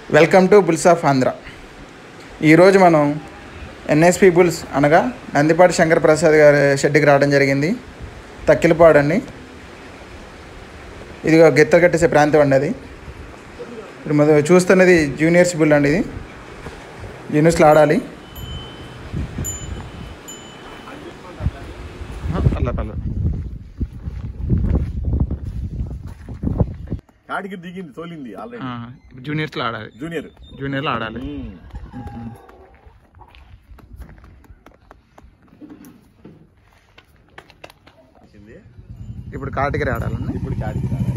Welcome to bulls of Andhra ఈరోజు మనం NSP bulls అనగా నందిపాటి శంకర్ ప్రసాద్ గారి షెడ్కి రావడం జరిగింది తక్కిలపాడు అండి ఇది ఒక గిత్తలు కట్టేసే ప్రాంతం అండి అది ఇప్పుడు మనం చూస్తున్నది జూనియర్స్ బుల్ అండి ఇది జూనియర్స్లో ఆడాలి పర్లే పర్లే కాడికి దిగింది తోలింది ఆల్రెడీ జూనియర్స్లో ఆడాలి జూనియర్ జూనియర్లో ఆడాలి వచ్చింది ఇప్పుడు కాటికి ఆడాలండి ఇప్పుడు కాడికి రావాలి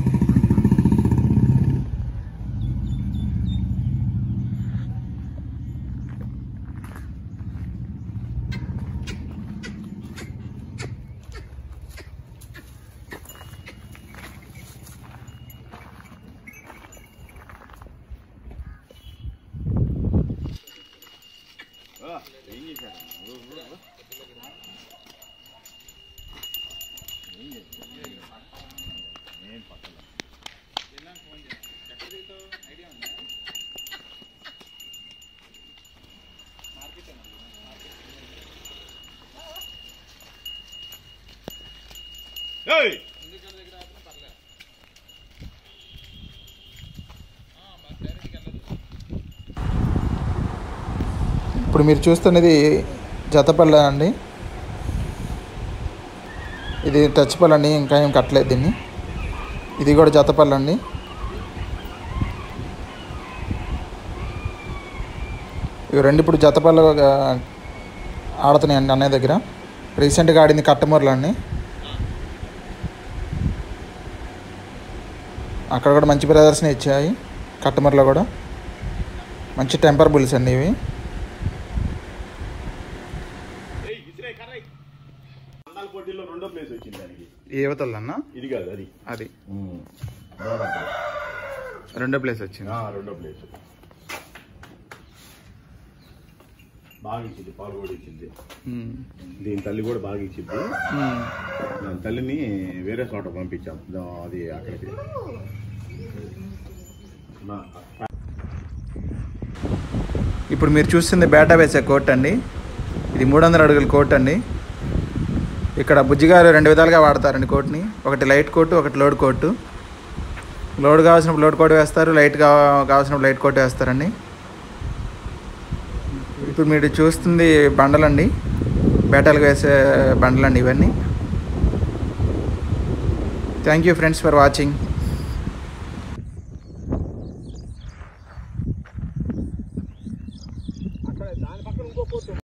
ఆ, ఏం చేశాడు ఓ, ఓ, ఓ. ఏం చేశాడు? ఏం పక్కన ఏయ్! ఇప్పుడు మీరు చూస్తున్నది జతపల్ల అండి ఇది టచ్పల్ అండి ఇంకా ఏం కట్టలేదు దీన్ని ఇది కూడా జతపల్ల అండి ఇవి రెండు ఇప్పుడు జతపల్ల ఆడుతున్నాయండి అన్నయ్య దగ్గర రీసెంట్గా ఆడింది కట్టమూరలు అండి అక్కడ కూడా మంచి ప్రదర్శన ఇచ్చాయి కట్టమూరలో కూడా మంచి టెంపర్ బుల్స్ అండి ఇవి ఏయ్, విసిరేయ్, కర్రేయ్. అందాల పోటీలో రెండో ప్లేస్ వచ్చింది దానికి ఏవతలన్న ఇది కాదు అది అది ఉమ్. దూరంగా. రెండో ప్లేస్ వచ్చింది ఆ, రెండో ప్లేస్ బాగా ఇచ్చింది పాలు కూడా ఇచ్చింది ఉమ్. దీని తల్లి కూడా బాగా ఇచ్చింది ఉమ్. దాని తల్లిని వేరే చోట పంపించాం దా- అది అక్కడికి నా- ఇప్పుడు మీరు చూస్తుంది బేటా వేసే కోట్ అండి ఇది మూడు వందల అడుగుల కోట్ అండి ఇక్కడ బుజ్జిగారు రెండు విధాలుగా వాడతారండి కోట్ని ఒకటి లైట్ కోటు ఒకటి లోడ్ కోటు లోడ్ కావాల్సినప్పుడు లోడ్ కోట్ వేస్తారు లైట్ కా కావాల్సినప్పుడు లైట్ కోట్ వేస్తారండి ఇప్పుడు మీరు చూస్తుంది బండలండి బేటాలకు వేసే బండలండి ఇవన్నీ thank you friends for watching